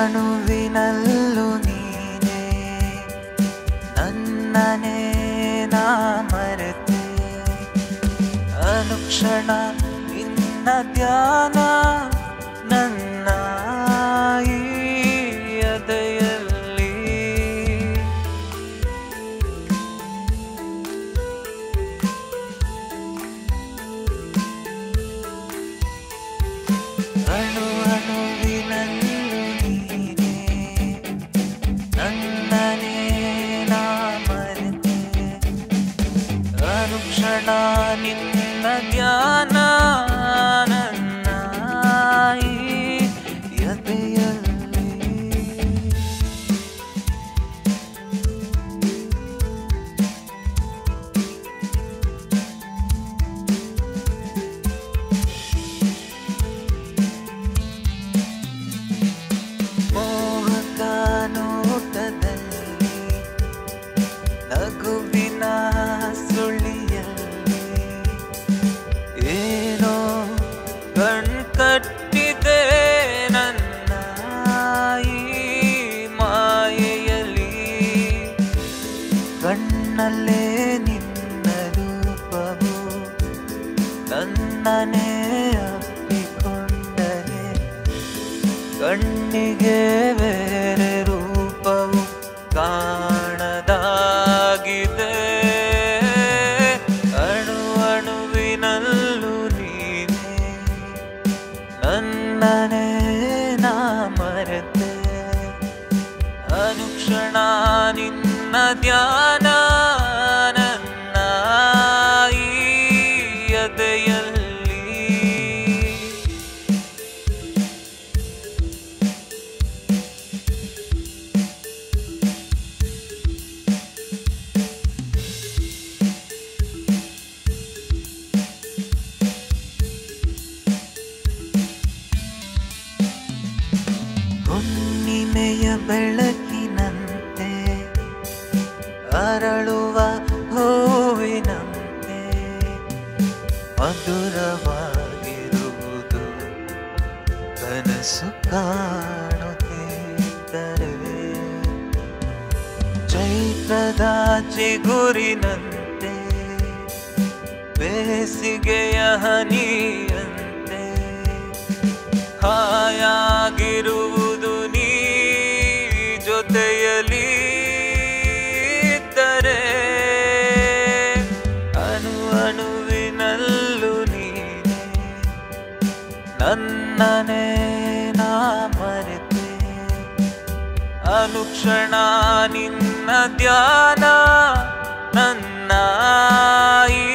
ಅಣುವಿನಲ್ಲೂ ನೀನೇ ನನ್ನನೇ ನಾ ಮರೆತೆ ಅನುಕ್ಷಣ ನಿನ್ನ ಧ್ಯಾನ ನನ್ನ ಈ ಎದೆಯಲ್ಲಿ ಅಣು ಅಣುವಿನಲ್ಲೂ ನೀನೇ ನನ್ನನೇ ನಾ ಮರೆತೆ ಅನುಕ್ಷಣ ನಿನ್ನ ಧ್ಯಾನ ನನ್ನ ಈ ಎದೆಯಲ್ಲಿ ಮೋಹಕ ನೋಟದಲ್ಲಿ ನಗುವಿನ ಸುಳಿಯಲ್ಲಿ ಏನೋ ಕಣ್ಕಟ್ಟಿದೆ ನನ್ನ ಈ ಮಾಯೆಯಲ್ಲಿ ಕಣ್ಣಲ್ಲೇ ನಿನ್ನ ರೂಪವು ನನ್ನನೇ ಅಪ್ಪಿಕೊಂಡರೆ ಕಣ್ಣಿಗೆ ಬೇರೆ ರೂಪವು ಕಾಣದಾಗಿದೆ ಅಣು ಅಣುವಿನಲ್ಲೂ ನೀನೇ ನನ್ನನೇ ನಾ ಮರೆತೆ ಅನುಕ್ಷಣ ನಿನ್ನ ಧ್ಯಾನ ನನ್ನ ಈ ಎದೆಯಲ್ಲಿ ಹುಣ್ಣಿಮೆಯ ಬೆಳಕಿನಂತೆ ಅರಳುವ ಹೂವಿನಂತೆ ಮಧುರವಾಗಿರುವುದು ಕನಸು ಕಾಣುತ್ತಿದ್ದರೆ ಚೈತ್ರದ ಚಿಗುರಿನಂತೆ ಬೇಸಿಗೆಯ ಹನಿಯಂತೆ ಹಾಯಾಗಿರುವುದು ನೀ ಜೊತೆಯಲಿ ಇದ್ದರೆ ಅಣು ಅಣುವಿನಲ್ಲೂ ನೀನೆ ನನ್ನನೇ ನಾ ಮರೆತೆ ಅನುಕ್ಷಣ ನಿನ್ನ ಧ್ಯಾನ ನನ್ನ ಈ